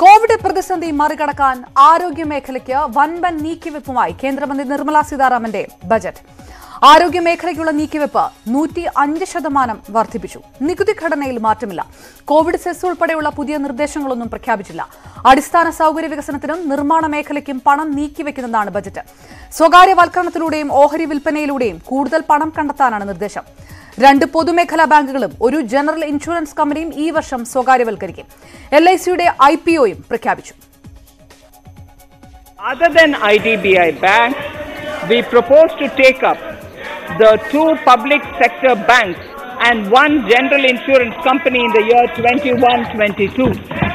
Covid പ്രതിസന്ധി മറികടക്കാൻ ആരോഗ്യ മേഖലയ്ക്ക് വൻപൻ നീക്കിവെപ്പുമായി കേന്ദ്രമന്ത്രി നിർമ്മല സീതാരാമന്റെ ബജറ്റ് ആരോഗ്യ മേഖലയ്ക്കുള്ള നീക്കിവെപ്പ് നൂറ്റി അഞ്ച് ശതമാനം വർദ്ധിപ്പിച്ചു നികുതി ഘടനയിൽ മാറ്റമില്ല കോവിഡ് സെസ് ഉൾപ്പെടെയുള്ള പുതിയ നിർദ്ദേശങ്ങളൊന്നും പ്രഖ്യാപിച്ചില്ല അടിസ്ഥാന സൗകര്യ വികസനത്തിനും നിർമ്മാണ മേഖലയ്ക്കും പണം നീക്കിവെക്കുന്നതാണ് ബജറ്റ് സ്വകാര്യവൽക്കരണത്തിലൂടെയും ഓഹരി വിൽപ്പനയിലൂടെയും കൂടുതൽ പണം കണ്ടെത്താനാണ് നിർദ്ദേശം രണ്ട് പൊതുമേഖലാ ബാങ്കുകളും ഒരു ജനറൽ ഇൻഷുറൻസ് കമ്പനിയും ഈ വർഷം സ്വകാര്യവൽക്കരിക്കും എൽ ഐ സിയുടെ ഐ പി ഒയും പ്രഖ്യാപിച്ചു Other than IDBI Bank, we propose to take up the two public sector banks and one general insurance company in the year 21-22.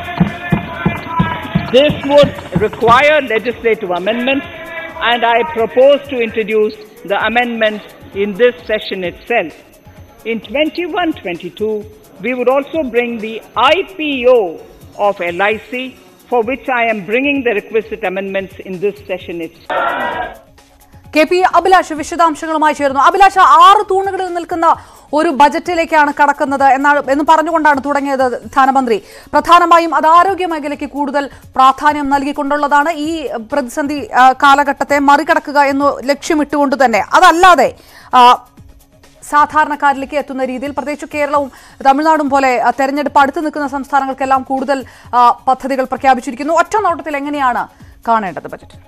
This would require legislative amendments and I propose to introduce the amendments in this session itself. In 21-22, we would also bring the IPO of LIC for which I am bringing the requisite amendments in this session itself. K P Abhilash വിശദാംശങ്ങളുമായി ചേർന്നു അഭിലാഷ് ആറ് തൂണുകളിൽ നിൽക്കുന്ന ഒരു ബജറ്റിലേക്കാണ് കടക്കുന്നത് എന്നാണ് എന്ന് പറഞ്ഞുകൊണ്ടാണ് തുടങ്ങിയത് ധനമന്ത്രി പ്രധാനമായും അത് ആരോഗ്യ മേഖലയ്ക്ക് കൂടുതൽ പ്രാധാന്യം നൽകിക്കൊണ്ടുള്ളതാണ് ഈ പ്രതിസന്ധി ആ, കാലഘട്ടത്തെ മറികടക്കുക എന്ന് ലക്ഷ്യമിട്ടുകൊണ്ട് തന്നെ അതല്ലാതെ ആ, സാധാരണക്കാരിലേക്ക് എത്തുന്ന രീതിയിൽ പ്രത്യേകിച്ച് കേരളവും തമിഴ്നാടും പോലെ ആ, തെരഞ്ഞെടുപ്പ് അടുത്ത് നിൽക്കുന്ന സംസ്ഥാനങ്ങൾക്കെല്ലാം കൂടുതൽ ആ, പദ്ധതികൾ പ്രഖ്യാപിച്ചിരിക്കുന്നു ഒറ്റ നോട്ടത്തിൽ എങ്ങനെയാണ് കാണേണ്ടത് ബജറ്റ്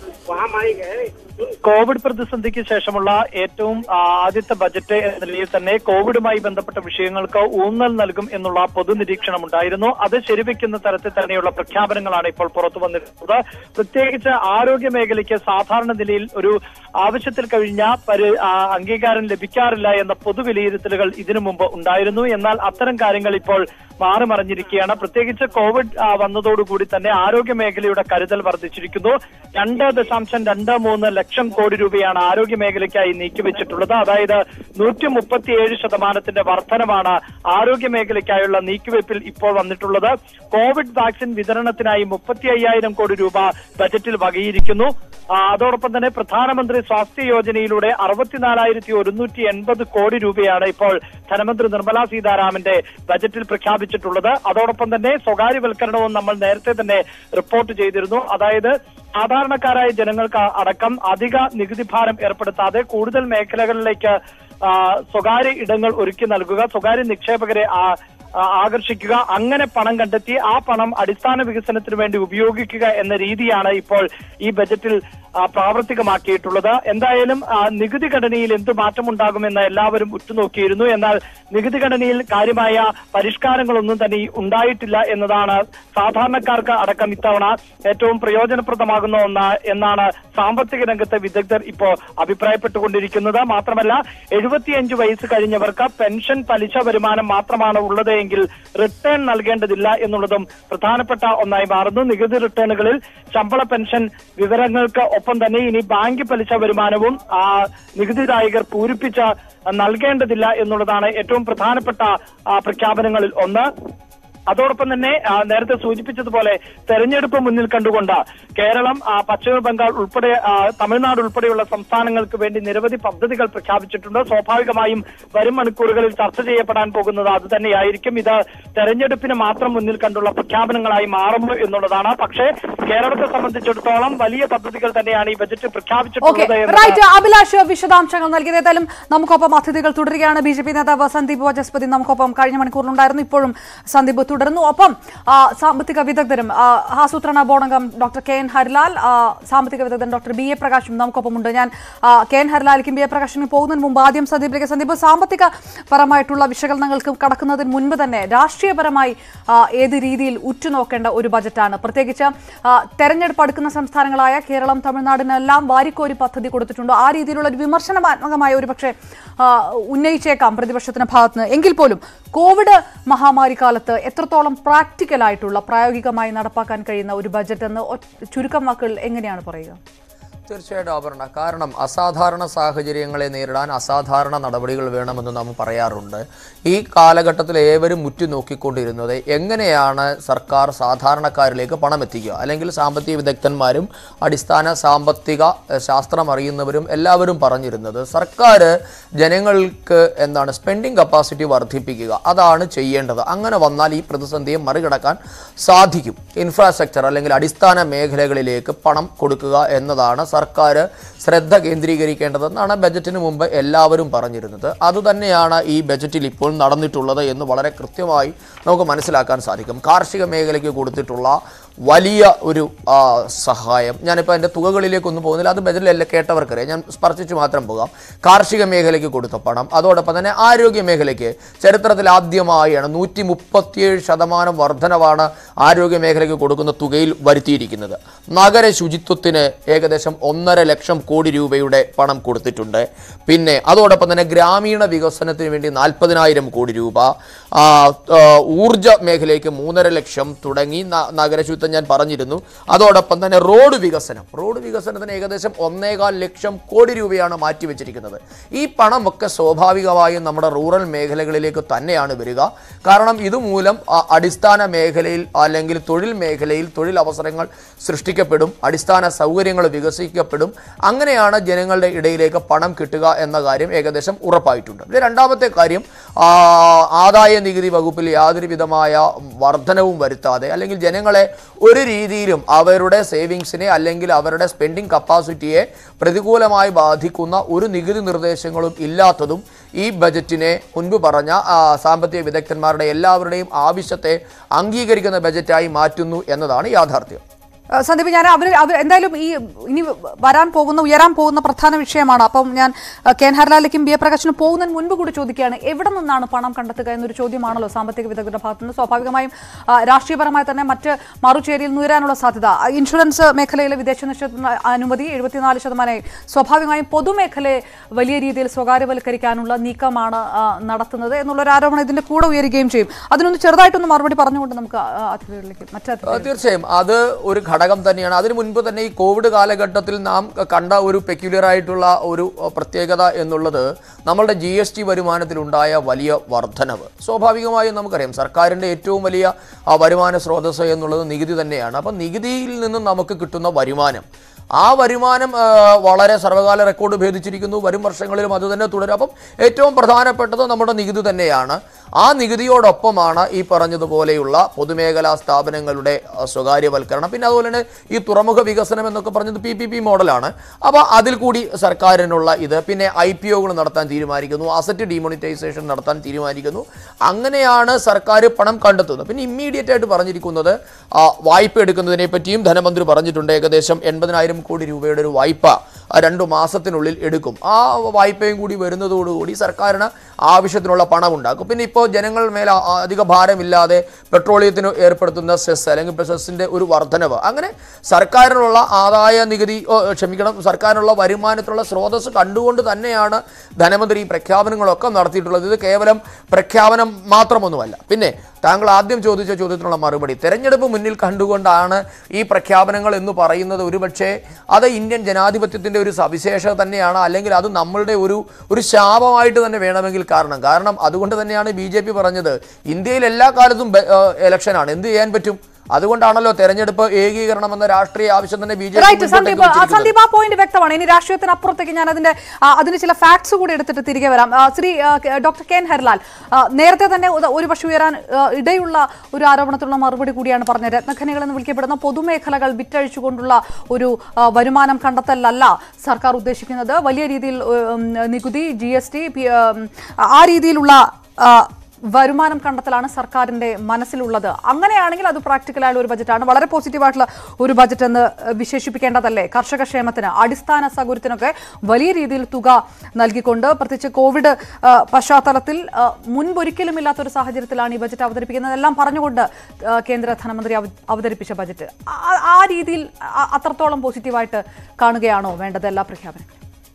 കോവിഡ് പ്രതിസന്ധിക്ക് ശേഷമുള്ള ഏറ്റവും ആ, ആദ്യത്തെ ബജറ്റ് എന്ന നിലയിൽ തന്നെ കോവിഡുമായി ബന്ധപ്പെട്ട വിഷയങ്ങൾക്ക് ഊന്നൽ നൽകും എന്നുള്ള പൊതുനിരീക്ഷണം ഉണ്ടായിരുന്നു അത് ശരിവെക്കുന്ന തരത്തിൽ തന്നെയുള്ള പ്രഖ്യാപനങ്ങളാണ് ഇപ്പോൾ പുറത്തു വന്നിട്ടുള്ളത് പ്രത്യേകിച്ച് ആരോഗ്യ മേഖലയ്ക്ക് സാധാരണ നിലയിൽ ഒരു ആവശ്യത്തിൽ കഴിഞ്ഞ പരി ആ, അംഗീകാരം ലഭിക്കാറില്ല എന്ന പൊതുവിലയിരുത്തലുകൾ ഇതിനു മുമ്പ് ഉണ്ടായിരുന്നു എന്നാൽ അത്തരം കാര്യങ്ങൾ ഇപ്പോൾ മാറി മറിഞ്ഞിരിക്കുകയാണ് പ്രത്യേകിച്ച് കോവിഡ് ആ, വന്നതോടുകൂടി തന്നെ ആരോഗ്യ മേഖലയുടെ കരുതൽ വർദ്ധിച്ചിരിക്കുന്നു രണ്ട് ദശാംശം രണ്ട് മൂന്ന് ലക്ഷം കോടി രൂപയാണ് ആരോഗ്യ മേഖലയ്ക്കായി നീക്കിവെച്ചിട്ടുള്ളത് അതായത് നൂറ്റി മുപ്പത്തിയേഴ് ശതമാനത്തിന്റെ വർധനമാണ് ആരോഗ്യ മേഖലയ്ക്കായുള്ള നീക്കിവെപ്പിൽ ഇപ്പോൾ വന്നിട്ടുള്ളത് കോവിഡ് വാക്സിൻ വിതരണത്തിനായി മുപ്പത്തി അയ്യായിരം കോടി രൂപ ബജറ്റിൽ വകയിരിക്കുന്നു ആ, അതോടൊപ്പം തന്നെ പ്രധാനമന്ത്രി സ്വാസ്ഥ്യ യോജനയിലൂടെ അറുപത്തിനാലായിരത്തി ഒരുന്നൂറ്റി എൺപത് കോടി രൂപയാണ് ഇപ്പോൾ ധനമന്ത്രി നിർമ്മലാ സീതാരാമന്റെ ബജറ്റിൽ പ്രഖ്യാപിച്ചിട്ടുള്ളത് അതോടൊപ്പം തന്നെ സ്വകാര്യവൽക്കരണവും നമ്മൾ നേരത്തെ തന്നെ റിപ്പോർട്ട് ചെയ്തിരുന്നു അതായത് സാധാരണക്കാരായ ജനങ്ങൾക്ക് അടക്കം അധിക നികുതി ഭാരം ഏർപ്പെടുത്താതെ കൂടുതൽ മേഖലകളിലേക്ക് ആ, സ്വകാര്യ ഇടങ്ങൾ ഒരുക്കി നൽകുക സ്വകാര്യ നിക്ഷേപകരെ ആ- ആ, ആകർഷിക്കുക അങ്ങനെ പണം കണ്ടെത്തി ആ പണം അടിസ്ഥാന വികസനത്തിന് വേണ്ടി ഉപയോഗിക്കുക എന്ന രീതിയാണ് ഇപ്പോൾ ഈ ബജറ്റിൽ ആ, പ്രാവർത്തികമാക്കിയിട്ടുള്ളത് എന്തായാലും ആ, നികുതി ഘടനയിൽ എന്ത് മാറ്റമുണ്ടാകുമെന്ന് എല്ലാവരും ഉറ്റുനോക്കിയിരുന്നു എന്നാൽ നികുതി ഘടനയിൽ കാര്യമായ പരിഷ്കാരങ്ങളൊന്നും തന്നെ ഉണ്ടായിട്ടില്ല എന്നതാണ് സാധാരണക്കാർക്ക് അടക്കം ഇത്തവണ ഏറ്റവും പ്രയോജനപ്രദമാകുന്ന ഒന്ന് എന്നാണ് സാമ്പത്തിക രംഗത്തെ വിദഗ്ധർ ഇപ്പോൾ അഭിപ്രായപ്പെട്ടുകൊണ്ടിരിക്കുന്നത് മാത്രമല്ല എഴുപത്തിയഞ്ച് വയസ്സ് കഴിഞ്ഞവർക്ക് പെൻഷൻ പലിശ വരുമാനം മാത്രമാണ് ഉള്ളത് എങ്കിൽ റിട്ടേൺ നൽകേണ്ടതില്ല എന്നുള്ളതും പ്രധാനപ്പെട്ട ഒന്നായി മാറുന്നു നികുതി റിട്ടേണുകളിൽ ശമ്പള പെൻഷൻ വിവരങ്ങൾക്ക് ഒപ്പം തന്നെ ഇനി ബാങ്ക് പലിശ വരുമാനവും ആ, നികുതിദായകർ പൂരിപ്പിച്ച് നൽകേണ്ടതില്ല എന്നുള്ളതാണ് ഏറ്റവും പ്രധാനപ്പെട്ട ആ, പ്രഖ്യാപനങ്ങളിൽ ഒന്ന് അതോടൊപ്പം തന്നെ ആ, നേരത്തെ സൂചിപ്പിച്ചതുപോലെ തെരഞ്ഞെടുപ്പ് മുന്നിൽ കണ്ടുകൊണ്ട് കേരളം ആ, പശ്ചിമ ബംഗാൾ ഉൾപ്പെടെ ആ, തമിഴ്നാട് ഉൾപ്പെടെയുള്ള സംസ്ഥാനങ്ങൾക്ക് വേണ്ടി നിരവധി പദ്ധതികൾ പ്രഖ്യാപിച്ചിട്ടുണ്ട് സ്വാഭാവികമായും വരും മണിക്കൂറുകളിൽ ചർച്ച ചെയ്യപ്പെടാൻ പോകുന്നത് അത് തന്നെയായിരിക്കും ഇത് തെരഞ്ഞെടുപ്പിന് മാത്രം മുന്നിൽ കണ്ടുള്ള പ്രഖ്യാപനങ്ങളായി മാറുമോ എന്നുള്ളതാണ് പക്ഷേ കേരളത്തെ സംബന്ധിച്ചിടത്തോളം വലിയ പദ്ധതികൾ തന്നെയാണ് ഈ ബജറ്റ് ഓക്കെ പ്രഖ്യാപിച്ചിട്ടുള്ളത് റൈറ്റ് അഭിലാഷ് വിശദാംശങ്ങൾ നൽകിയത് ഏതായാലും നമുക്കൊപ്പം അതിഥികൾ തുടരുകയാണ് ബി ജെ പി നേതാവ് സന്ദീപ് വചസ്പതി നമുക്കൊപ്പം കഴിഞ്ഞ മണിക്കൂറിലുണ്ടായിരുന്നു ഇപ്പോഴും സന്ദീപ് തുടരുന്നു ഒപ്പം ആ, സാമ്പത്തിക വിദഗ്ധരും ആ, ആസൂത്രണ ബോർഡംഗം ഡോക്ടർ കെ എൻ ഹരിലാൽ ആ, സാമ്പത്തിക വിദഗ്ധൻ ഡോക്ടർ ബി എ പ്രകാശും നമുക്കൊപ്പമുണ്ട് ഞാൻ ആ, കെ എൻ ഹരിലാലിക്കും ബി എ പ്രകാശിനും പോകുന്നതിന് മുമ്പ് ആദ്യം സന്ദീപിലേക്ക് സന്ദീപ് സാമ്പത്തിക പരമായിട്ടുള്ള വിശകലനങ്ങൾക്ക് കടക്കുന്നതിന് മുൻപ് തന്നെ രാഷ്ട്രീയപരമായി ആ, ഏത് രീതിയിൽ ഉറ്റുനോക്കേണ്ട ഒരു ബജറ്റാണ് പ്രത്യേകിച്ച് ആ, തെരഞ്ഞെടുപ്പ് അടുക്കുന്ന സംസ്ഥാനങ്ങളായ കേരളം തമിഴ്നാടിനെല്ലാം വാരിക്കോരി പദ്ധതി കൊടുത്തിട്ടുണ്ട് ആ രീതിയിലുള്ള ഒരു വിമർശനാത്മകമായ ഒരു പക്ഷേ ആ, ഉന്നയിച്ചേക്കാം പ്രതിപക്ഷത്തിന്റെ ഭാഗത്ത് നിന്ന് എങ്കിൽ പോലും കോവിഡ് മഹാമാരി കാലത്ത് എത്രത്തോളം പ്രാക്ടിക്കൽ ആയിട്ടുള്ള പ്രായോഗികമായി നടപ്പാക്കാൻ കഴിയുന്ന ഒരു ബജറ്റ് എന്ന് ഒറ്റ- ചുരുക്കം വാക്കുകൾ എങ്ങനെയാണ് പറയുക തീർച്ചയായിട്ടും ആഭരണ കാരണം അസാധാരണ സാഹചര്യങ്ങളെ നേരിടാൻ അസാധാരണ നടപടികൾ വേണമെന്ന് നാം പറയാറുണ്ട് ഈ കാലഘട്ടത്തിൽ ഏവരും ഉറ്റുനോക്കിക്കൊണ്ടിരുന്നത് എങ്ങനെയാണ് സർക്കാർ സാധാരണക്കാരിലേക്ക് പണം എത്തിക്കുക അല്ലെങ്കിൽ സാമ്പത്തിക വിദഗ്ധന്മാരും അടിസ്ഥാന സാമ്പത്തിക എഹ്, ശാസ്ത്രം അറിയുന്നവരും എല്ലാവരും പറഞ്ഞിരുന്നത് സർക്കാർ ജനങ്ങൾക്ക് എന്താണ് സ്പെൻഡിങ് കപ്പാസിറ്റി വർദ്ധിപ്പിക്കുക അതാണ് ചെയ്യേണ്ടത് അങ്ങനെ വന്നാൽ ഈ പ്രതിസന്ധിയെ മറികടക്കാൻ സാധിക്കും ഇൻഫ്രാസ്ട്രക്ചർ അല്ലെങ്കിൽ അടിസ്ഥാന മേഖലകളിലേക്ക് പണം കൊടുക്കുക എന്നതാണ് സർക്കാർ ശ്രദ്ധ കേന്ദ്രീകരിക്കേണ്ടതെന്നാണ് ബജറ്റിന് മുമ്പ് എല്ലാവരും പറഞ്ഞിരുന്നത് അതുതന്നെയാണ് ഈ ബജറ്റിൽ ഇപ്പോൾ നടന്നിട്ടുള്ളത് എന്ന് വളരെ കൃത്യമായി നമുക്ക് മനസ്സിലാക്കാൻ സാധിക്കും കാർഷിക മേഖലയ്ക്ക് കൊടുത്തിട്ടുള്ള വലിയ ഒരു ആ, സഹായം ഞാനിപ്പോൾ എൻ്റെ തുകകളിലേക്കൊന്നും പോകുന്നില്ല അത് ബജറ്റിലല്ല കേട്ടവർക്കറിയാം ഞാൻ സ്പർശിച്ച് മാത്രം പോകാം കാർഷിക മേഖലയ്ക്ക് കൊടുത്ത പണം അതോടൊപ്പം തന്നെ ആരോഗ്യ മേഖലയ്ക്ക് ചരിത്രത്തിൽ ആദ്യമായാണ് നൂറ്റി മുപ്പത്തിയേഴ് ശതമാനം വർധനവാണ് ആരോഗ്യ മേഖലയ്ക്ക് കൊടുക്കുന്ന തുകയിൽ വരുത്തിയിരിക്കുന്നത് നഗര ശുചിത്വത്തിന് ഏകദേശം ഒന്നര ലക്ഷം കോടി രൂപയുടെ പണം കൊടുത്തിട്ടുണ്ട് പിന്നെ അതോടൊപ്പം തന്നെ ഗ്രാമീണ വികസനത്തിന് വേണ്ടി നാൽപ്പതിനായിരം കോടി രൂപ ആ, ആ, ഊർജ മേഖലയ്ക്ക് മൂന്നര ലക്ഷം തുടങ്ങി ന- നഗരശുചിത്വം ഞാൻ പറഞ്ഞിരുന്നു അതോടൊപ്പം തന്നെ റോഡ് വികസനം റോഡ് വികസനത്തിന് ഏകദേശം ഒന്നേകാൽ ലക്ഷം കോടി രൂപയാണ് മാറ്റിവെച്ചിരിക്കുന്നത് ഈ പണമൊക്കെ സ്വാഭാവികമായും നമ്മുടെ റൂറൽ മേഖലകളിലേക്ക് തന്നെയാണ് വരിക കാരണം ഇതുമൂലം ആ, അടിസ്ഥാന മേഖലയിൽ അല്ലെങ്കിൽ തൊഴിൽ മേഖലയിൽ തൊഴിൽ അവസരങ്ങൾ സൃഷ്ടിക്കപ്പെടും അടിസ്ഥാന സൗകര്യങ്ങൾ വികസിക്കപ്പെടും അങ്ങനെയാണ് ജനങ്ങളുടെ ഇടയിലേക്ക് പണം കിട്ടുക എന്ന കാര്യം ഏകദേശം ഉറപ്പായിട്ടുണ്ട് ഇത് രണ്ടാമത്തെ കാര്യം ആ, ആദായ നികുതി വകുപ്പിൽ യാതൊരു വിധമായ വർധനവും വരുത്താതെ അല്ലെങ്കിൽ ജനങ്ങളെ ഒരു രീതിയിലും അവരുടെ സേവിങ്സിനെ അല്ലെങ്കിൽ അവരുടെ സ്പെൻഡിങ് കപ്പാസിറ്റിയെ പ്രതികൂലമായി ബാധിക്കുന്ന ഒരു നികുതി നിർദ്ദേശങ്ങളും ഇല്ലാത്തതും ഈ ബജറ്റിനെ മുൻപ് പറഞ്ഞ ആ, സാമ്പത്തിക വിദഗ്ധന്മാരുടെ എല്ലാവരുടെയും ആവശ്യത്തെ അംഗീകരിക്കുന്ന ബജറ്റായി മാറ്റുന്നു എന്നതാണ് യാഥാർത്ഥ്യം ഏഹ് സന്ദീപ് ഞാൻ അവർ അവർ എന്തായാലും ഈ ഇനി വരാൻ പോകുന്ന ഉയരാൻ പോകുന്ന പ്രധാന വിഷയമാണ് അപ്പം ഞാൻ ഏഹ് കെ എൻ ഹർലാലിക്കും ബി എ പ്രകാശിനും പോകുന്നതിന് മുൻപ് കൂടി ചോദിക്കുകയാണ് എവിടെ നിന്നാണ് പണം കണ്ടെത്തുക എന്നൊരു ചോദ്യമാണല്ലോ സാമ്പത്തിക വിദഗ്ധരുടെ ഭാഗത്തു നിന്ന് സ്വാഭാവികമായും ആ, രാഷ്ട്രീയപരമായി തന്നെ മറ്റ് മറുചേരിയിൽ നിന്ന് ഉയരാനുള്ള സാധ്യത ആ, ഇൻഷുറൻസ് മേഖലയിലെ വിദേശ നിക്ഷേപ അനുമതി എഴുപത്തിനാല് ശതമാനമായി സ്വാഭാവികമായും പൊതുമേഖലയെ വലിയ രീതിയിൽ സ്വകാര്യവൽക്കരിക്കാനുള്ള നീക്കമാണ് ആ, നടത്തുന്നത് എന്നുള്ളൊരു ആരോപണം ഇതിന്റെ കൂടെ ഉയരുകയും ചെയ്യും അതിനൊന്ന് ചെറുതായിട്ടൊന്ന് മറുപടി പറഞ്ഞുകൊണ്ട് നമുക്ക് ആ, അതിഥികളിലേക്ക് മറ്റു ആ, തീർച്ചയായും അത് ഒരു ഘടകം തന്നെയാണ് അതിനു മുൻപ് തന്നെ ഈ കോവിഡ് കാലഘട്ടത്തിൽ നാം കണ്ട ഒരു പെക്യുലർ ആയിട്ടുള്ള ഒരു അഹ്, പ്രത്യേകത എന്നുള്ളത് നമ്മളുടെ ജി എസ് ടി വരുമാനത്തിലുണ്ടായ വലിയ വർധനവ് സ്വാഭാവികമായും നമുക്കറിയാം സർക്കാരിൻ്റെ ഏറ്റവും വലിയ ആ, വരുമാന സ്രോതസ്സ് എന്നുള്ളത് നികുതി തന്നെയാണ് അപ്പം നികുതിയിൽ നിന്നും നമുക്ക് കിട്ടുന്ന വരുമാനം ആ വരുമാനം ആ, വളരെ സർവകാല റെക്കോർഡ് ഭേദിച്ചിരിക്കുന്നു വരും വർഷങ്ങളിലും അത് തന്നെ തുടരും അപ്പം ഏറ്റവും പ്രധാനപ്പെട്ടത് നമ്മുടെ നികുതി തന്നെയാണ് ആ നികുതിയോടൊപ്പമാണ് ഈ പറഞ്ഞതുപോലെയുള്ള പൊതുമേഖലാ സ്ഥാപനങ്ങളുടെ ആ, സ്വകാര്യവൽക്കരണം പിന്നെ അതുപോലെ തന്നെ ഈ തുറമുഖ വികസനം എന്നൊക്കെ പറഞ്ഞത് പി പി പി മോഡലാണ് അപ്പോൾ അതിൽ കൂടി സർക്കാരിനുള്ള ഇത് പിന്നെ ഐ പി ഒകൾ നടത്താൻ തീരുമാനിക്കുന്നു അസറ്റ് ഡിമോണിറ്റൈസേഷൻ നടത്താൻ തീരുമാനിക്കുന്നു അങ്ങനെയാണ് സർക്കാർ പണം കണ്ടെത്തുന്നത് പിന്നെ ഇമ്മീഡിയറ്റ് ആയിട്ട് പറഞ്ഞിരിക്കുന്നത് ആ, വായ്പ എടുക്കുന്നതിനെ പറ്റിയും ധനമന്ത്രി പറഞ്ഞിട്ടുണ്ട് ഏകദേശം എൺപതിനായിരം കോടി രൂപയുടെ ഒരു വായ്പ ആ, രണ്ടു മാസത്തിനുള്ളിൽ എടുക്കും ആ വായ്പയും കൂടി വരുന്നതോടുകൂടി സർക്കാരിന് ആവശ്യത്തിനുള്ള പണം ഉണ്ടാക്കും പിന്നെ ഇപ്പോൾ ജനങ്ങൾ മേൽ ആ- അധിക ഭാരമില്ലാതെ പെട്രോളിയത്തിന് ഏർപ്പെടുത്തുന്ന സെസ് അല്ലെങ്കിൽ സെസ്സിൻ്റെ ഒരു വർധനവ് അങ്ങനെ സർക്കാരിനുള്ള ആദായ നികുതി ഓ, ക്ഷമിക്കണം സർക്കാരിനുള്ള വരുമാനത്തിനുള്ള സ്രോതസ് കണ്ടുകൊണ്ട് തന്നെയാണ് ധനമന്ത്രി ഈ പ്രഖ്യാപനങ്ങളൊക്കെ നടത്തിയിട്ടുള്ളത് ഇത് കേവലം പ്രഖ്യാപനം മാത്രമൊന്നുമല്ല പിന്നെ താങ്കൾ ആദ്യം ചോദിച്ച ചോദ്യത്തിനുള്ള മറുപടി തെരഞ്ഞെടുപ്പ് മുന്നിൽ കണ്ടുകൊണ്ടാണ് ഈ പ്രഖ്യാപനങ്ങൾ എന്ന് പറയുന്നത് ഒരുപക്ഷെ അത് ഇന്ത്യൻ ജനാധിപത്യത്തിൻ്റെ ഒരു സവിശേഷത തന്നെയാണ് അല്ലെങ്കിൽ അത് നമ്മളുടെ ഒരു ഒരു ശാപമായിട്ട് തന്നെ വേണമെങ്കിൽ കാരണം കാരണം അതുകൊണ്ട് തന്നെയാണ് ബി ജെ പി പറഞ്ഞത് ഇന്ത്യയിൽ എല്ലാ കാലത്തും ബ- ഏഹ് ഇലക്ഷനാണ് എന്ത് ചെയ്യാൻ പറ്റും അതുകൊണ്ടാണല്ലോ തെരഞ്ഞെടുപ്പ് ഏകീകരണം എന്ന രാഷ്ട്രീയ ആവശ്യം തന്നെ ബി ജെ റൈറ്റ് സന്ദീപ് ആ, സന്ദീപ് ആ പോയിന്റ് വ്യക്തമാണ് ഇനി രാഷ്ട്രീയത്തിന് അപ്പുറത്തേക്ക് ഞാൻ അതിന്റെ ആ, അതിന് ചില ഫാക്ട്സ് കൂടി എടുത്തിട്ട് തിരികെ വരാം ആ, ശ്രീ ആ, K- doctor K N Harilal ആ, നേരത്തെ തന്നെ ഒരു- ഒരു പക്ഷേ ഉയരാൻ ആ, ഇടയുള്ള ഒരു ആരോപണത്തിലുള്ള മറുപടി കൂടിയാണ് പറഞ്ഞത് രത്നഖനികൾ എന്ന് വിളിക്കപ്പെടുന്ന പൊതുമേഖലകൾ വിറ്റഴിച്ചുകൊണ്ടുള്ള ഒരു ആ, വരുമാനം കണ്ടെത്തലല്ല സർക്കാർ ഉദ്ദേശിക്കുന്നത് വലിയ രീതിയിൽ ഉം, നികുതി ജി എസ് ടി ആ രീതിയിലുള്ള ആ, വരുമാനം കണ്ടെത്തലാണ് സർക്കാരിന്റെ മനസ്സിലുള്ളത് അങ്ങനെയാണെങ്കിൽ അത് പ്രാക്ടിക്കലായ ഒരു ബജറ്റാണ് വളരെ പോസിറ്റീവായിട്ടുള്ള ഒരു ബജറ്റ് എന്ന് ഏഹ്, വിശേഷിപ്പിക്കേണ്ടതല്ലേ കർഷക ക്ഷേമത്തിന് അടിസ്ഥാന സൗകര്യത്തിനൊക്കെ വലിയ രീതിയിൽ തുക നൽകിക്കൊണ്ട് പ്രത്യേകിച്ച് കോവിഡ് ഏഹ്, പശ്ചാത്തലത്തിൽ ഏഹ്, മുൻപൊരിക്കലും ഇല്ലാത്തൊരു സാഹചര്യത്തിലാണ് ഈ ബജറ്റ് അവതരിപ്പിക്കുന്നത് എല്ലാം പറഞ്ഞുകൊണ്ട് ഏഹ്, കേന്ദ്ര ധനമന്ത്രി അവ- അവതരിപ്പിച്ച ബജറ്റ് ആ- ആ രീതിയിൽ അ- അത്രത്തോളം പോസിറ്റീവായിട്ട് കാണുകയാണോ വേണ്ടത് എല്ലാ പ്രഖ്യാപനങ്ങളും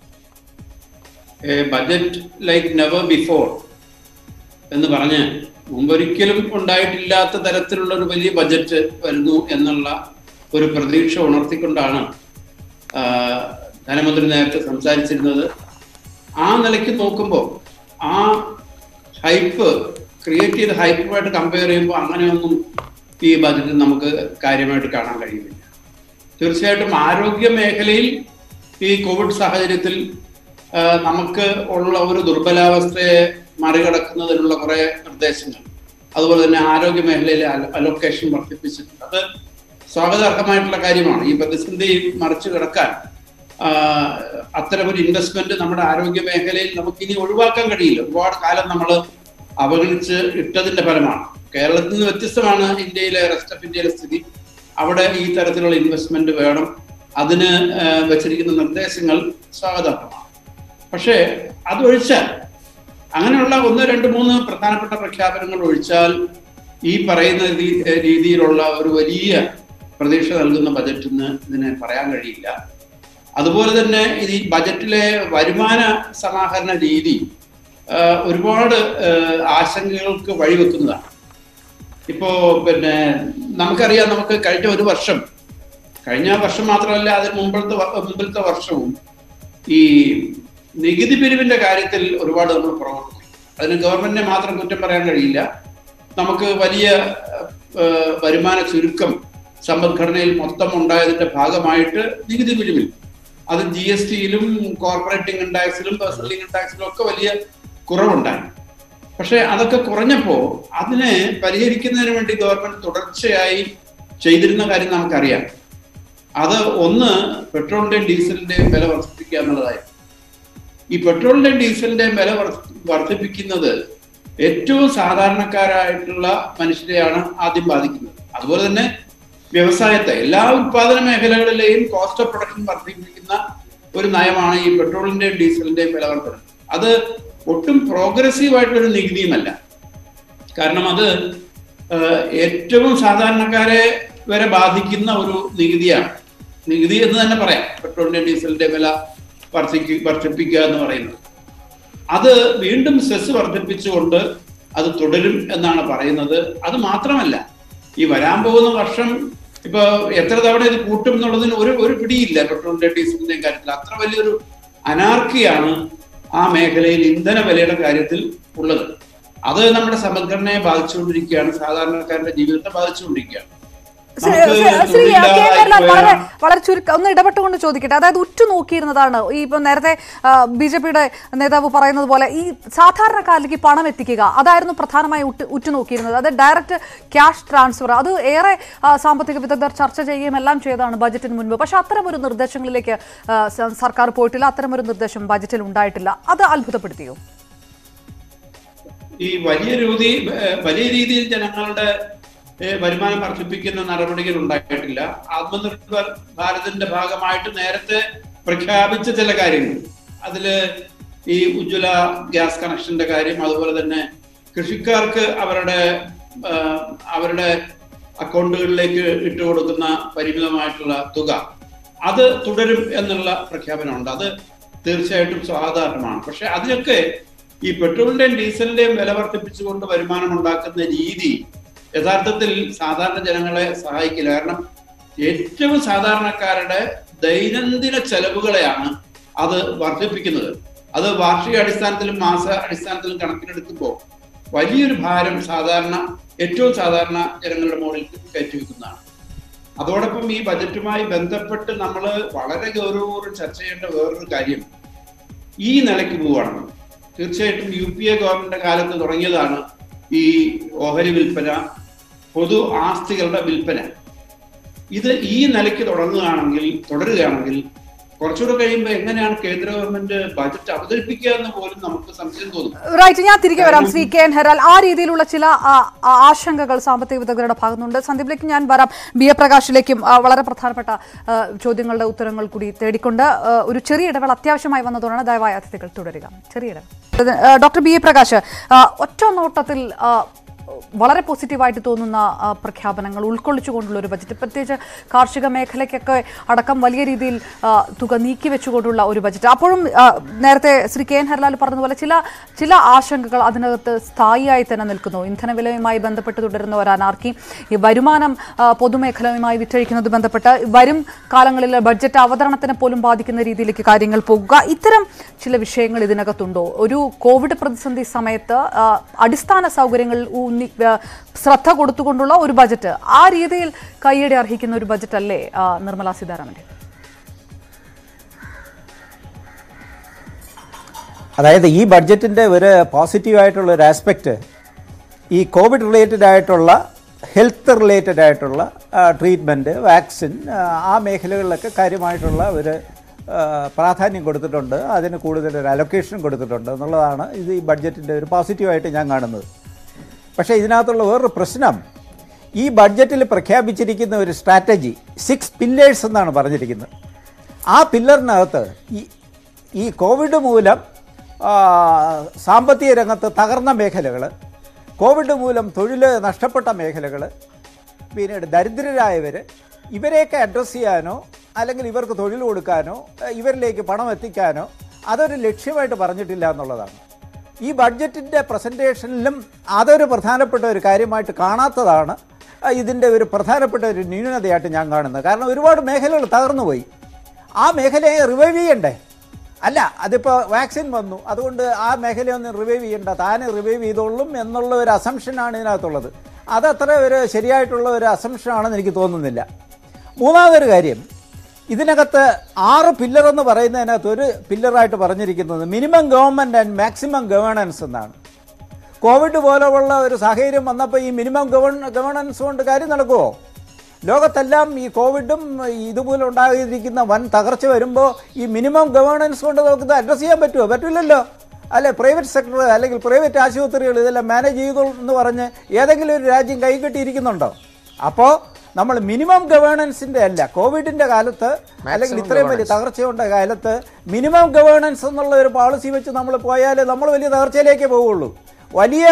a budget like never before എന്ന് പറഞ്ഞ് മുമ്പൊരിക്കലും ഉണ്ടായിട്ടില്ലാത്ത തരത്തിലുള്ള ഒരു വലിയ ബജറ്റ് വരുന്നു എന്നുള്ള ഒരു പ്രതീക്ഷ ഉണർത്തിക്കൊണ്ടാണ് ആ, ധനമന്ത്രി നേരത്തെ സംസാരിച്ചിരുന്നത് ആ നിലയ്ക്ക് നോക്കുമ്പോൾ ആ ഹൈപ്പ് ക്രിയേറ്റ് ചെയ്ത ഹൈപ്പുമായിട്ട് കമ്പയർ ചെയ്യുമ്പോൾ അങ്ങനെയൊന്നും ഈ ബജറ്റിൽ നമുക്ക് കാര്യമായിട്ട് കാണാൻ കഴിയുന്നില്ല തീർച്ചയായിട്ടും ആരോഗ്യ മേഖലയിൽ ഈ കോവിഡ് സാഹചര്യത്തിൽ ആ, നമുക്ക് ഉള്ള ഒരു ദുർബലാവസ്ഥയെ മറികടക്കുന്നതിനുള്ള കുറെ നിർദ്ദേശങ്ങൾ അതുപോലെ തന്നെ ആരോഗ്യ മേഖലയിലെ അലൊക്കേഷൻ വർദ്ധിപ്പിച്ചിട്ടുണ്ട് അത് സ്വാഗതാർഹമായിട്ടുള്ള കാര്യമാണ് ഈ പ്രതിസന്ധി മറിച്ചു കിടക്കാൻ ആ, അത്തരമൊരു ഇൻവെസ്റ്റ്മെന്റ് നമ്മുടെ ആരോഗ്യ മേഖലയിൽ നമുക്ക് ഇനി ഒഴിവാക്കാൻ കഴിയില്ല ഒരുപാട് കാലം നമ്മൾ അവഗണിച്ച് ഇട്ടതിന്റെ ഫലമാണ് കേരളത്തിൽ നിന്ന് വ്യത്യസ്തമാണ് ഇന്ത്യയിലെ റെസ്റ്റ് ഓഫ് ഇന്ത്യയിലെ സ്ഥിതി അവിടെ ഈ തരത്തിലുള്ള ഇൻവെസ്റ്റ്മെന്റ് വേണം അതിന് ആ, വെച്ചിരിക്കുന്ന നിർദ്ദേശങ്ങൾ സ്വാഗതാർഹമാണ് പക്ഷേ അതൊഴിച്ചാൽ അങ്ങനെയുള്ള ഒന്ന് രണ്ട് മൂന്ന് പ്രധാനപ്പെട്ട പ്രഖ്യാപനങ്ങൾ ഒഴിച്ചാൽ ഈ പറയുന്ന രീ- രീതിയിലുള്ള ഒരു വലിയ പ്രതീക്ഷ നൽകുന്ന ബജറ്റ് എന്ന് ഇതിനെ പറയാൻ കഴിയില്ല അതുപോലെ തന്നെ ഇത് ഈ ബജറ്റിലെ വരുമാന സമാഹരണ രീതി ആ, ഒരുപാട് ആ, ആശങ്കകൾക്ക് വഴിവെക്കുന്നതാണ് ഇപ്പോ പിന്നെ നമുക്കറിയാം നമുക്ക് കഴിഞ്ഞ ഒരു വർഷം കഴിഞ്ഞ വർഷം മാത്രമല്ല അതിന് മുമ്പത്തെ വ- മുമ്പിലത്തെ വർഷവും ഈ നികുതി പിരിവിന്റെ കാര്യത്തിൽ ഒരുപാട് നമ്മൾ പുറകോട്ട് പോയി അതിന് ഗവൺമെന്റിനെ മാത്രം കുറ്റം പറയാൻ കഴിയില്ല നമുക്ക് വലിയ ഏഹ്, വരുമാന ചുരുക്കം സമ്പദ്ഘടനയിൽ മൊത്തം ഉണ്ടായതിന്റെ ഭാഗമായിട്ട് നികുതി പിരിവിൽ അത് ജി എസ് ടിയിലും കോർപ്പറേറ്റ് ഇൻകം ടാക്സിലും പേഴ്സണൽ ഇൻകം ടാക്സിലും ഒക്കെ വലിയ കുറവുണ്ടായി പക്ഷെ അതൊക്കെ കുറഞ്ഞപ്പോ അതിനെ പരിഹരിക്കുന്നതിന് വേണ്ടി ഗവൺമെന്റ് തുടർച്ചയായി ചെയ്തിരുന്ന കാര്യം നമുക്കറിയാം അത് ഒന്ന് പെട്രോളിന്റെയും ഡീസലിന്റെയും വില വർദ്ധിപ്പിക്കുക എന്നുള്ളതായിരുന്നു ഈ പെട്രോളിന്റെയും ഡീസലിന്റെയും വില വർദ്ധ- വർദ്ധിപ്പിക്കുന്നത് ഏറ്റവും സാധാരണക്കാരായിട്ടുള്ള മനുഷ്യരെയാണ് ആദ്യം ബാധിക്കുന്നത് അതുപോലെ തന്നെ വ്യവസായത്തെ എല്ലാ ഉത്പാദന മേഖലകളിലെയും കോസ്റ്റ് ഓഫ് പ്രൊഡക്ഷൻ വർദ്ധിപ്പിക്കുന്ന ഒരു നയമാണ് ഈ പെട്രോളിന്റെയും ഡീസലിന്റെയും വില വർധനം അത് ഒട്ടും പ്രോഗ്രസീവ് ആയിട്ടുള്ള ഒരു നികുതിയുമല്ല കാരണം അത് ഏഹ്, ഏറ്റവും സാധാരണക്കാരെ വരെ ബാധിക്കുന്ന ഒരു നികുതിയാണ് നികുതി എന്ന് തന്നെ പറയാം പെട്രോളിന്റെ ഡീസലിന്റെ വില വർദ്ധിക്കുക വർദ്ധിപ്പിക്കുക എന്ന് പറയുന്നത് അത് വീണ്ടും സെസ് വർദ്ധിപ്പിച്ചുകൊണ്ട് അത് തുടരും എന്നാണ് പറയുന്നത് അത് മാത്രമല്ല ഈ വരാൻ പോകുന്ന വർഷം ഇപ്പൊ എത്ര തവണ ഇത് കൂട്ടും എന്നുള്ളതിന് ഒരു ഒരു പിടിയില്ല പെട്രോളിന്റെ ഡീസലിന്റെയും കാര്യത്തിൽ അത്ര വലിയൊരു അനാർക്കിയാണ് ആ മേഖലയിൽ ഇന്ധന വിലയുടെ കാര്യത്തിൽ ഉള്ളത് അത് നമ്മുടെ സമ്പദ്ഘടനയെ ബാധിച്ചുകൊണ്ടിരിക്കുകയാണ് സാധാരണക്കാരുടെ ജീവിതത്തെ ബാധിച്ചുകൊണ്ടിരിക്കുകയാണ് ശ്രീ നമുക്ക് ശ്രീ- ശ്രീ കെ. തൊഴിലില്ലാതായി ഹരിലാൽ വളരെ പോയ- വളരെ ചുരുക്കം ഒന്ന് ഇടപെട്ടുകൊണ്ട് ചോദിക്കട്ടെ അതായത് ഉറ്റുനോക്കിയിരുന്നതാണ് ഈ ഇപ്പം നേരത്തെ ബി ജെ പിയുടെ നേതാവ് പറയുന്നത് പോലെ ഈ സാധാരണക്കാരിലേക്ക് പണം എത്തിക്കുക അതായിരുന്നു പ്രധാനമായി ഉറ്റ് ഉറ്റുനോക്കിയിരുന്നത് അത് ഡയറക്റ്റ് ക്യാഷ് ട്രാൻസ്ഫർ അത് ഏറെ ആ, സാമ്പത്തിക വിദഗ്ധർ ചർച്ച ചെയ്യുകയും എല്ലാം ചെയ്തതാണ് ബജറ്റിന് മുൻപ് പക്ഷെ അത്തരമൊരു നിർദ്ദേശങ്ങളിലേക്ക് ആ, സ- സർക്കാർ പോയിട്ടില്ല അത്തരമൊരു നിർദ്ദേശം ബജറ്റിൽ ഉണ്ടായിട്ടില്ല അത് അത്ഭുതപ്പെടുത്തിയോ ഈ വലിയ രീതി ഏഹ് വലിയ രീതിയിൽ ജനങ്ങളുടെ ഏഹ് വരുമാനം വർദ്ധിപ്പിക്കുന്ന നടപടികൾ ഉണ്ടായിട്ടില്ല ആത്മനിർഭർ ഭാരതിന്റെ ഭാഗമായിട്ട് നേരത്തെ പ്രഖ്യാപിച്ച ചില കാര്യങ്ങൾ അതില് ഈ ഉജ്ജ്വല ഗ്യാസ് കണക്ഷന്റെ കാര്യം അതുപോലെ തന്നെ കൃഷിക്കാർക്ക് അവരുടെ ആഹ് അവരുടെ അക്കൗണ്ടുകളിലേക്ക് ഇട്ടുകൊടുക്കുന്ന പരിമിതമായിട്ടുള്ള തുക അത് തുടരും എന്നുള്ള പ്രഖ്യാപനമുണ്ട് അത് തീർച്ചയായിട്ടും സ്വാഗതാർഹമാണ് പക്ഷെ അതിനൊക്കെ ഈ പെട്രോളിന്റെയും ഡീസലിന്റെയും വില വർദ്ധിപ്പിച്ചുകൊണ്ട് വരുമാനം ഉണ്ടാക്കുന്ന രീതി യഥാർത്ഥത്തിൽ സാധാരണ ജനങ്ങളെ സഹായിക്കില്ല കാരണം ഏറ്റവും സാധാരണക്കാരുടെ ദൈനംദിന ചെലവുകളെയാണ് അത് വർദ്ധിപ്പിക്കുന്നത് അത് വാർഷിക അടിസ്ഥാനത്തിലും മാസ അടിസ്ഥാനത്തിലും കണക്കിലെടുക്കുമ്പോൾ വലിയൊരു ഭാരം സാധാരണ ഏറ്റവും സാധാരണ ജനങ്ങളുടെ മുകളിൽ കയറ്റിവെക്കുന്നതാണ് അതോടൊപ്പം ഈ ബജറ്റുമായി ബന്ധപ്പെട്ട് നമ്മൾ വളരെ ഗൗരവപൂർവ്വം ചർച്ച ചെയ്യേണ്ട വേറൊരു കാര്യം ഈ നിലയ്ക്ക് പോവുകയാണ് തീർച്ചയായിട്ടും യു പി എ ഗവൺമെന്റിന്റെ കാലത്ത് തുടങ്ങിയതാണ് ഈ ഓഹരി വിൽപ്പന പൊതു ആസ്തികളുടെ വിൽപ്പന ഇത് ഈ നിലയ്ക്ക് തുടങ്ങുകയാണെങ്കിൽ തുടരുകയാണെങ്കിൽ കുറച്ചുകൂടെ കഴിയുമ്പോൾ എങ്ങനെയാണ് കേന്ദ്ര ഗവൺമെന്റ് ബജറ്റ് അവതരിപ്പിക്കുക എന്ന് പോലും നമുക്ക് സംശയം തോന്നും റൈറ്റ് ഞാൻ തിരികെ വരാം ശ്രീ കെ എൻ ഹെറാൽ ആ രീതിയിലുള്ള ചില ആ, ആ, ആശങ്കകൾ സാമ്പത്തിക വിദഗ്ധരുടെ ഭാഗത്തുനിന്നുണ്ട് സന്ദീപിലേക്ക് ഞാൻ വരാം ബി എ പ്രകാശിലേക്കും ആ, വളരെ പ്രധാനപ്പെട്ട ആ, ചോദ്യങ്ങളുടെ ഉത്തരങ്ങൾ കൂടി തേടിക്കൊണ്ട് ആ, ഒരു ചെറിയ ഇടവേള അത്യാവശ്യമായി വന്നതുകൊണ്ടാണ് ദയവായ അതിഥികൾ തുടരുക ചെറിയ ഇടവേള ആ, ഡോക്ടർ ബി എ പ്രകാശ് ആ, ഒറ്റ നോട്ടത്തിൽ ആ, വളരെ പോസിറ്റീവായിട്ട് തോന്നുന്ന ആ, പ്രഖ്യാപനങ്ങൾ ഉൾക്കൊള്ളിച്ചുകൊണ്ടുള്ള ഒരു ബജറ്റ് പ്രത്യേകിച്ച് കാർഷിക മേഖലയ്ക്കൊക്കെ അടക്കം വലിയ രീതിയിൽ ആ, തുക നീക്കി വെച്ചുകൊണ്ടുള്ള ഒരു ബജറ്റ് അപ്പോഴും ആ, നേരത്തെ ശ്രീ കെ എൻ ഹർലാൽ പറഞ്ഞതുപോലെ ചില ചില ആശങ്കകൾ അതിനകത്ത് സ്ഥായിയായി തന്നെ നിൽക്കുന്നു ഇന്ധനവിലയുമായി ബന്ധപ്പെട്ട് തുടരുന്ന ഒരു അനാർക്കി ഈ വരുമാനം ആ, പൊതുമേഖലയുമായി വിറ്റഴിക്കുന്നത് ബന്ധപ്പെട്ട് വരും കാലങ്ങളിൽ ബഡ്ജറ്റ് അവതരണത്തിനെ പോലും ബാധിക്കുന്ന രീതിയിലേക്ക് കാര്യങ്ങൾ പോകുക ഇത്തരം ചില വിഷയങ്ങൾ ഇതിനകത്തുണ്ടോ ഒരു കോവിഡ് പ്രതിസന്ധി സമയത്ത് ആ, അടിസ്ഥാന സൗകര്യങ്ങൾ ഊന്നി ആ, ശ്രദ്ധ കൊടുത്തുകൊണ്ടുള്ള ഒരു ബജറ്റ് ആ രീതിയിൽ കൈയടി അർഹിക്കുന്ന ഒരു ബജറ്റ് അല്ലേ ആ, നിർമ്മലാ സീതാരാമന്റെ അതായത് ഈ ബഡ്ജറ്റിൻ്റെ ഒരു പോസിറ്റീവായിട്ടുള്ള ഒരു ആസ്പെക്റ്റ് ഈ കോവിഡ് റിലേറ്റഡ് ആയിട്ടുള്ള ഹെൽത്ത് റിലേറ്റഡ് ആയിട്ടുള്ള ട്രീറ്റ്മെൻറ്റ് വാക്സിൻ ആ, ആ മേഖലകളിലൊക്കെ കാര്യമായിട്ടുള്ള ഒരു ആ, പ്രാധാന്യം കൊടുത്തിട്ടുണ്ട് അതിന് കൂടുതൽ ഒരു അലൊക്കേഷൻ കൊടുത്തിട്ടുണ്ട് എന്നുള്ളതാണ് ഇത് ഈ ബഡ്ജറ്റിൻ്റെ ഒരു പോസിറ്റീവായിട്ട് ഞാൻ കാണുന്നത് പക്ഷേ ഇതിനകത്തുള്ള വേറൊരു പ്രശ്നം ഈ ബഡ്ജറ്റിൽ പ്രഖ്യാപിച്ചിരിക്കുന്ന ഒരു സ്ട്രാറ്റജി സിക്സ് പില്ലേഴ്സ് എന്നാണ് പറഞ്ഞിരിക്കുന്നത് ആ പില്ലറിനകത്ത് ഈ ഈ കോവിഡ് മൂലം ആ, സാമ്പത്തിക രംഗത്ത് തകർന്ന മേഖലകൾ കോവിഡ് മൂലം തൊഴിൽ നഷ്ടപ്പെട്ട മേഖലകൾ പിന്നീട് ദരിദ്രരായവർ ഇവരെയൊക്കെ അഡ്രസ്സ് ചെയ്യാനോ അല്ലെങ്കിൽ ഇവർക്ക് തൊഴിൽ കൊടുക്കാനോ ഏഹ്, ഇവരിലേക്ക് പണം എത്തിക്കാനോ അതൊരു ലക്ഷ്യമായിട്ട് പറഞ്ഞിട്ടില്ല എന്നുള്ളതാണ് ഈ ബഡ്ജറ്റിൻ്റെ പ്രസൻറ്റേഷനിലും അതൊരു പ്രധാനപ്പെട്ട ഒരു കാര്യമായിട്ട് കാണാത്തതാണ് അഹ് ഇതിൻ്റെ ഒരു പ്രധാനപ്പെട്ട ഒരു ന്യൂനതയായിട്ട് ഞാൻ കാണുന്നത് കാരണം ഒരുപാട് മേഖലകൾ തകർന്നുപോയി ആ മേഖലയെ റിവൈവ് ചെയ്യണ്ടേ അല്ല അതിപ്പോൾ വാക്സിൻ വന്നു അതുകൊണ്ട് ആ മേഖലയൊന്നും റിവൈവ് ചെയ്യണ്ട താനെ റിവൈവ് ചെയ്തോളും എന്നുള്ള ഒരു അസംഷനാണ് ഇതിനകത്തുള്ളത് അതത്ര ഒരു ശരിയായിട്ടുള്ള ഒരു അസംഷനാണെന്ന് എനിക്ക് തോന്നുന്നില്ല മൂന്നാമതൊരു കാര്യം ഇതിനകത്ത് ആറ് പില്ലർ എന്ന് പറയുന്നതിനകത്ത് ഒരു പില്ലറായിട്ട് പറഞ്ഞിരിക്കുന്നത് minimum government and maximum governance എന്നാണ് കോവിഡ് പോലെയുള്ള ഒരു സാഹചര്യം വന്നപ്പോൾ ഈ മിനിമം ഗവൺ ഗവേണൻസ് കൊണ്ട് കാര്യം നടക്കുമോ ലോകത്തെല്ലാം ഈ കോവിഡും ഇതുപോലെ ഉണ്ടായിരിക്കുന്ന വൻ തകർച്ച വരുമ്പോൾ ഈ മിനിമം ഗവേണൻസ് കൊണ്ട് നമുക്ക് ഇത് അഡ്രസ്സ് ചെയ്യാൻ പറ്റുമോ പറ്റില്ലല്ലോ അല്ലെ പ്രൈവറ്റ് സെക്ടർ അല്ലെങ്കിൽ പ്രൈവറ്റ് ആശുപത്രികൾ ഇതെല്ലാം മാനേജ് ചെയ്തു എന്ന് പറഞ്ഞ് ഏതെങ്കിലും ഒരു രാജ്യം കൈകെട്ടിയിരിക്കുന്നുണ്ടോ അപ്പോൾ നമ്മൾ മിനിമം ഗവേണൻസിൻ്റെ അല്ല കോവിഡിൻ്റെ കാലത്ത് അല്ലെങ്കിൽ ഇത്രയും വലിയ തകർച്ചയുടെ കാലത്ത് മിനിമം ഗവേണൻസ് എന്നുള്ള ഒരു പോളിസി വെച്ച് നമ്മൾ പോയാൽ നമ്മൾ വലിയ തകർച്ചയിലേക്കേ പോവുള്ളൂ വലിയ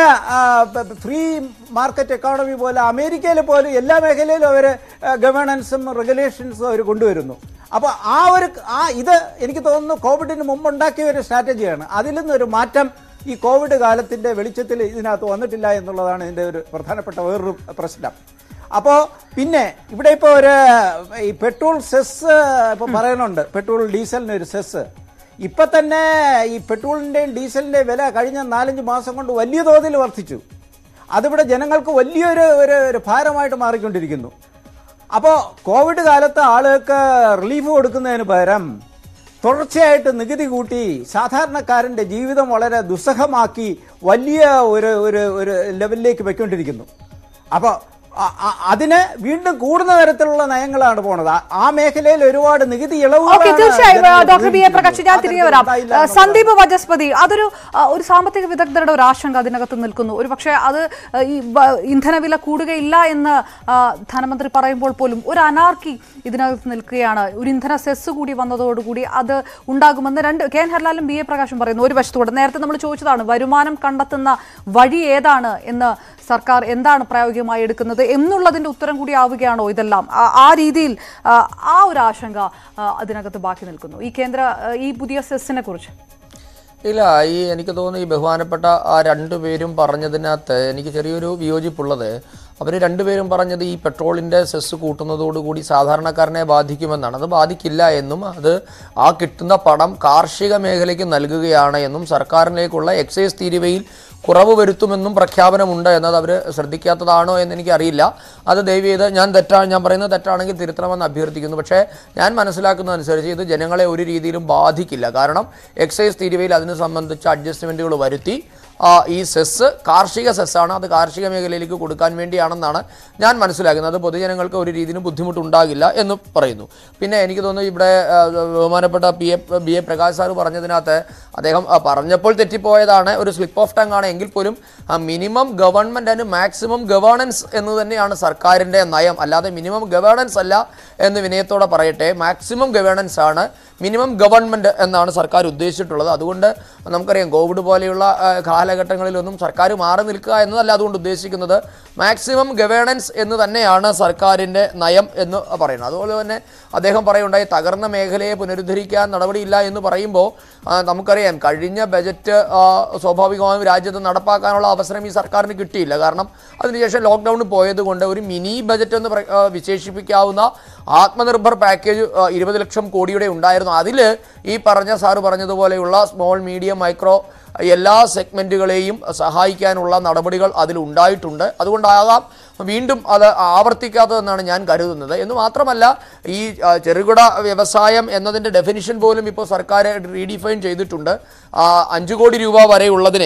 ഫ്രീ മാർക്കറ്റ് എക്കോണമി പോലെ അമേരിക്കയിൽ പോലും എല്ലാ മേഖലയിലും അവർ ഗവേണൻസും റെഗുലേഷൻസും അവർ കൊണ്ടുവരുന്നു അപ്പോൾ ആ ഒരു ആ ഇത് എനിക്ക് തോന്നുന്നു കോവിഡിന് മുമ്പ് ഉണ്ടാക്കിയ ഒരു സ്ട്രാറ്റജിയാണ് അതിൽ നിന്നൊരു മാറ്റം ഈ കോവിഡ് കാലത്തിൻ്റെ വെളിച്ചത്തിൽ ഇതിനകത്ത് വന്നിട്ടില്ല എന്നുള്ളതാണ് ഇതിൻ്റെ ഒരു പ്രധാനപ്പെട്ട വേറൊരു പ്രശ്നം അപ്പോൾ പിന്നെ ഇവിടെ ഇപ്പോൾ ഒരു ഈ പെട്രോൾ സെസ് ഇപ്പോൾ പറയുന്നുണ്ട് പെട്രോൾ ഡീസലിന് ഒരു സെസ് ഇപ്പം തന്നെ ഈ പെട്രോളിൻ്റെയും ഡീസലിൻ്റെയും വില കഴിഞ്ഞ നാലഞ്ച് മാസം കൊണ്ട് വലിയ തോതിൽ വർദ്ധിച്ചു അതിവിടെ ജനങ്ങൾക്ക് വലിയൊരു ഒരു ഒരു ഭാരമായിട്ട് മാറിക്കൊണ്ടിരിക്കുന്നു അപ്പോൾ കോവിഡ് കാലത്ത് ആളുകൾക്ക് റിലീഫ് കൊടുക്കുന്നതിന് പകരം തുടർച്ചയായിട്ട് നികുതി കൂട്ടി സാധാരണക്കാരൻ്റെ ജീവിതം വളരെ ദുസ്സഹമാക്കി വലിയ ഒരു ഒരു ഒരു ലെവലിലേക്ക് വെക്കൊണ്ടിരിക്കുന്നു അപ്പോൾ അ- അ- അതിന് വീണ്ടും കൂടുന്ന തരത്തിലുള്ള നയങ്ങളാണ് പോണത് ആ- ആ മേഖലയിൽ ഒരുപാട് നികുതി ഓക്കെ ഇളവുകളാണ് തീർച്ചയായും ജനങ്ങൾക്ക് ഡോക്ടർ ബി എ പ്രകാശ് ഞാൻ ആ തിരികെ വരാം ഉണ്ടായില്ല ആ, എന്നുള്ളതാണ്. സന്ദീപ് വജസ്പതി അതൊരു ആ, ഒരു സാമ്പത്തിക വിദഗ്ധരുടെ ഒരു ആശങ്ക അതിനകത്ത് നിൽക്കുന്നു ഒരു പക്ഷേ അത് ആ, ഈ വ- ഇന്ധനവില കൂടുകയില്ല എന്ന് ആ, ധനമന്ത്രി പറയുമ്പോൾ പോലും ഒരു അനാർക്കി ഇതിനകത്ത് നിൽക്കുകയാണ് ഒരു ഇന്ധന സെസ് കൂടി വന്നതോടുകൂടി അത് ഉണ്ടാകുമെന്ന് രണ്ട് കെ എൻ ഹർലാലും ബി എ പ്രകാശും പറയുന്നു ഒരു വശത്തോടെ നേരത്തെ നമ്മൾ ചോദിച്ചതാണ് വരുമാനം കണ്ടെത്തുന്ന വഴി ഏതാണ് എന്ന് സർക്കാർ എന്താണ് പ്രായോഗികമായി എടുക്കുന്നത് എന്നുള്ളതിന്റെ ഉത്തരം കൂടി ആവുകയാണോ ഇതെല്ലാം ആ- ആ രീതിയിൽ ആ, ആ ഒരു ആശങ്ക ആ, അതിനകത്ത് ബാക്കി നിൽക്കുന്നു ഈ കേന്ദ്ര ആ, ഈ പുതിയ സെസ്സിനെ കുറിച്ച് ഇല്ല ഈ എനിക്ക് തോന്നുന്നു ഈ ബഹുമാനപ്പെട്ട ആ രണ്ടുപേരും പറഞ്ഞതിനകത്ത് എനിക്ക് ചെറിയൊരു വിയോജിപ്പുള്ളത് അവർ രണ്ടുപേരും പറഞ്ഞത് ഈ പെട്രോളിൻ്റെ സെസ് കൂട്ടുന്നതോടുകൂടി സാധാരണക്കാരനെ ബാധിക്കുമെന്നാണ് അത് ബാധിക്കില്ല എന്നും അത് ആ കിട്ടുന്ന പണം കാർഷിക മേഖലയ്ക്ക് നൽകുകയാണ് എന്നും സർക്കാരിലേക്കുള്ള എക്സൈസ് തീരുവയിൽ കുറവ് വരുത്തുമെന്നും പ്രഖ്യാപനമുണ്ട് എന്നത് അവർ ശ്രദ്ധിക്കാത്തതാണോ എന്ന് എനിക്കറിയില്ല അത് ദയവ് ചെയ്ത് ഞാൻ തെറ്റാണ് ഞാൻ പറയുന്നത് തെറ്റാണെങ്കിൽ തിരുത്തണമെന്ന് അഭ്യർത്ഥിക്കുന്നു പക്ഷേ ഞാൻ മനസ്സിലാക്കുന്നതനുസരിച്ച് ഇത് ജനങ്ങളെ ഒരു രീതിയിലും ബാധിക്കില്ല കാരണം എക്സൈസ് തീരുവയിൽ അതിനെ സംബന്ധിച്ച് അഡ്ജസ്റ്റ്മെൻറ്റുകൾ വരുത്തി ആ, ഈ സെസ് കാർഷിക സെസ്സാണ് അത് കാർഷിക മേഖലയിലേക്ക് കൊടുക്കാൻ വേണ്ടിയാണെന്നാണ് ഞാൻ മനസ്സിലാക്കുന്നത് അത് പൊതുജനങ്ങൾക്ക് ഒരു രീതിയിലും ബുദ്ധിമുട്ടുണ്ടാകില്ല എന്ന് പറയുന്നു പിന്നെ എനിക്ക് തോന്നുന്നു ഇവിടെ ആ, ബഹുമാനപ്പെട്ട P A B A Prakash sir പറഞ്ഞതിനകത്ത് അദ്ദേഹം ആ, പറഞ്ഞപ്പോൾ തെറ്റിപ്പോയതാണ് ഒരു സ്ലിപ്പ് ഓഫ് ടങ് ആണ് എങ്കിൽ പോലും minimum government and maximum governance എന്ന് തന്നെയാണ് സർക്കാരിൻ്റെ നയം അല്ലാതെ മിനിമം ഗവേണൻസ് അല്ല എന്ന് വിനയത്തോടെ പറയട്ടെ മാക്സിമം ഗവേണൻസ് ആണ് മിനിമം ഗവൺമെൻറ് എന്നാണ് സർക്കാർ ഉദ്ദേശിച്ചിട്ടുള്ളത് അതുകൊണ്ട് നമുക്കറിയാം കോവിഡ് പോലെയുള്ള ആ, കാലഘട്ടങ്ങളിലൊന്നും സർക്കാർ മാറി നിൽക്കുക എന്നതല്ല അതുകൊണ്ട് ഉദ്ദേശിക്കുന്നത് മാക്സിമം ഗവേണൻസ് എന്ന് തന്നെയാണ് സർക്കാരിൻ്റെ നയം എന്ന് പറയുന്നത് അതുപോലെ തന്നെ അദ്ദേഹം പറയുണ്ടായി തകർന്ന മേഖലയെ പുനരുദ്ധരിക്കാൻ നടപടിയില്ല എന്ന് പറയുമ്പോൾ ആ, നമുക്കറിയാം കഴിഞ്ഞ ബജറ്റ് ആ, സ്വാഭാവികമായും രാജ്യത്ത് നടപ്പാക്കാനുള്ള അവസരം ഈ സർക്കാരിന് കിട്ടിയില്ല കാരണം അതിനുശേഷം ലോക്ക്ഡൗൺ പോയത് കൊണ്ട് ഒരു മിനി ബജറ്റ് എന്ന് പ്ര- ആ, വിശേഷിപ്പിക്കാവുന്ന ആത്മനിർഭർ പാക്കേജ് ആ, ഇരുപത് ലക്ഷം കോടിയുടെ ഉണ്ടായിരുന്നു അതിൽ ഈ പറഞ്ഞ സാറ് പറഞ്ഞതുപോലെയുള്ള സ്മോൾ മീഡിയം മൈക്രോ എല്ലാ സെഗ്മെൻറ്റുകളെയും സഹായിക്കാനുള്ള നടപടികൾ അതിൽ ഉണ്ടായിട്ടുണ്ട് അതുകൊണ്ടാകാം വീണ്ടും അത് ആവർത്തിക്കാത്തതെന്നാണ് ഞാൻ കരുതുന്നത് എന്ന് മാത്രമല്ല ഈ ആ, ചെറുകിട വ്യവസായം എന്നതിൻ്റെ ഡെഫിനിഷൻ പോലും ഇപ്പോൾ സർക്കാർ റീഡിഫൈൻ ചെയ്തിട്ടുണ്ട് ആ, അഞ്ച് കോടി രൂപ വരെയുള്ളതിനെ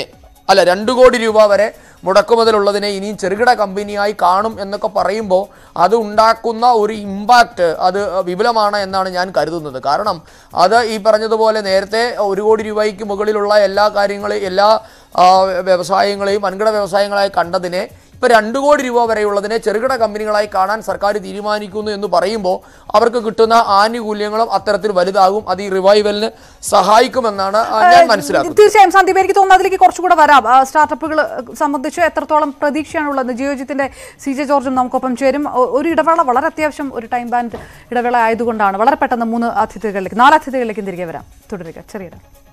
അല്ല രണ്ട് കോടി രൂപ വരെ മുടക്കുമുതലുള്ളതിനെ ഇനിയും ചെറുകിട കമ്പനിയായി കാണും എന്നൊക്കെ പറയുമ്പോൾ അത് ഉണ്ടാക്കുന്ന ഒരു ഇമ്പാക്റ്റ് അത് വിപുലമാണ് എന്നാണ് ഞാൻ കരുതുന്നത് കാരണം അത് ഈ പറഞ്ഞതുപോലെ നേരത്തെ ഒരു കോടി രൂപയ്ക്ക് മുകളിലുള്ള എല്ലാ കാര്യങ്ങളെയും എല്ലാ ആ, വ്യവസായങ്ങളെയും വൻകിട വ്യവസായങ്ങളായി കണ്ടതിനെ ഇപ്പോൾ രണ്ട് കോടി രൂപ വരെയുള്ളതിനെ ചെറുകിട കമ്പനികളായി കാണാൻ സർക്കാർ തീരുമാനിക്കുന്നു എന്ന് പറയുമ്പോൾ അവർക്ക് കിട്ടുന്ന ആനുകൂല്യങ്ങളും അത്തരത്തിൽ വലുതാകും അത് ഈ റിവൈവലിന് സഹായിക്കുമെന്നാണ് ആ, ഞാൻ മനസ്സിലാക്കുന്നത് തീർച്ചയായും സന്ദീപ് എനിക്ക് തോന്നുന്നു അതിലേക്ക് കുറച്ചുകൂടെ വരാം ആ, സ്റ്റാർട്ടപ്പുകൾ സംബന്ധിച്ച് എത്രത്തോളം പ്രതീക്ഷയാണുള്ളത് ജിയോജിത്തിന്റെ സി ജെ ജോർജും നമുക്കൊപ്പം ചേരും ഒ- ഒരു ഇടവേള വളരെ അത്യാവശ്യം ഒരു ടൈം ബാൻഡ് ഇടവേള ആയതുകൊണ്ടാണ് വളരെ പെട്ടെന്ന് മൂന്ന് അതിഥികളിലേക്ക് നാല് അതിഥികളിലേക്ക് തിരികെ വരാം തുടരുക ചെറിയ ഇടവേള.